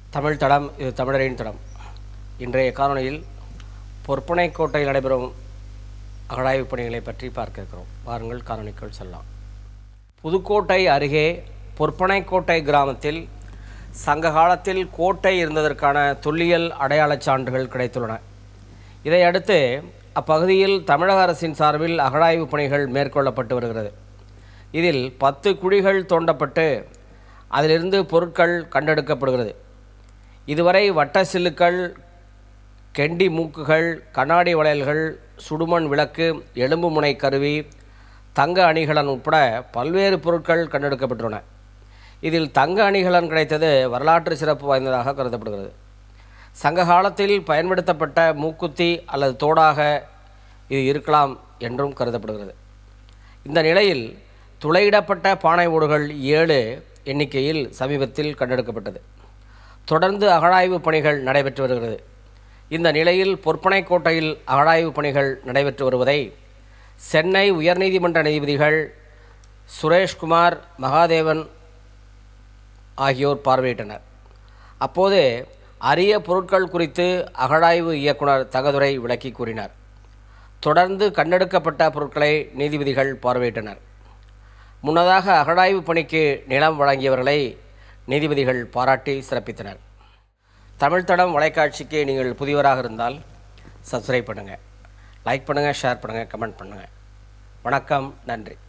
தமிழ் தடம் இது தமிழரின் தடம் இன்றைய காணொளியில் பொற்பனைக்கோட்டையில் நடைபெறும் அகழாய்வுப் பணிகளை பற்றி பார்க்க இருக்கிறோம் வாருங்கள் காணொளிக்குள் செல்லலாம் புதுக்கோட்டை அருகே பொற்பனைக்கோட்டை கிராமத்தில் சங்க காலத்தில் கோட்டை இருந்ததற்கான தொல்லியல் அடையாளச் சான்றுகள் கிடைத்துள்ளன இதையடுத்து அப்பகுதியில் தமிழக அரசின் சார்பில் அகழாய்வுப் பணிகள் மேற்கொள்ளப்பட்டு வருகிறது இதில் பத்து குழிகள் தோண்டப்பட்டு அதிலிருந்து பொருட்கள் கண்டெடுக்கப்படுகிறது இதுவரை வட்ட சில்லுக்கள் கெண்டி மூக்குகள் கண்ணாடி வளையல்கள் சுடுமண் விளக்கு எலும்பு முனை கருவி தங்க அணிகலன் உட்பட பல்வேறு பொருட்கள் கண்டெடுக்கப்பட்டுள்ளன இதில் தங்க அணிகலன் கிடைத்தது வரலாற்று சிறப்பு வாய்ந்ததாக கருதப்படுகிறது சங்க காலத்தில் பயன்படுத்தப்பட்ட மூக்குத்தி அல்லது தோடாக இது இருக்கலாம் என்றும் கருதப்படுகிறது இந்த நிலையில் துளையிடப்பட்ட பானை ஓடுகள் ஏழு எண்ணிக்கையில் சமீபத்தில் கண்டெடுக்கப்பட்டது தொடர்ந்து அகழாய்வு பணிகள் நடைபெற்று வருகிறது இந்த நிலையில் பொற்பனைக்கோட்டையில் அகழாய்வு பணிகள் நடைபெற்று வருவதை சென்னை உயர்நீதிமன்ற நீதிபதிகள் சுரேஷ்குமார் மகாதேவன் ஆகியோர் பார்வையிட்டனர் அப்போது அரிய பொருட்கள் குறித்து அகழாய்வு இயக்குனர் தகதுரை விளக்கி கூறினார் தொடர்ந்து கண்டெடுக்கப்பட்ட பொருட்களை நீதிபதிகள் பார்வையிட்டனர் முன்னதாக அகழாய்வு பணிக்கு நிலம் வழங்கியவர்களை நீதிபதிகள் பாராட்டி சிறப்பித்தனர் தமிழ் தடம் வலைக்காட்சிக்கு நீங்கள் புதியவராக இருந்தால் சப்ஸ்கிரைப் பண்ணுங்கள் லைக் பண்ணுங்கள் ஷேர் பண்ணுங்கள் கமெண்ட் பண்ணுங்கள் வணக்கம் நன்றி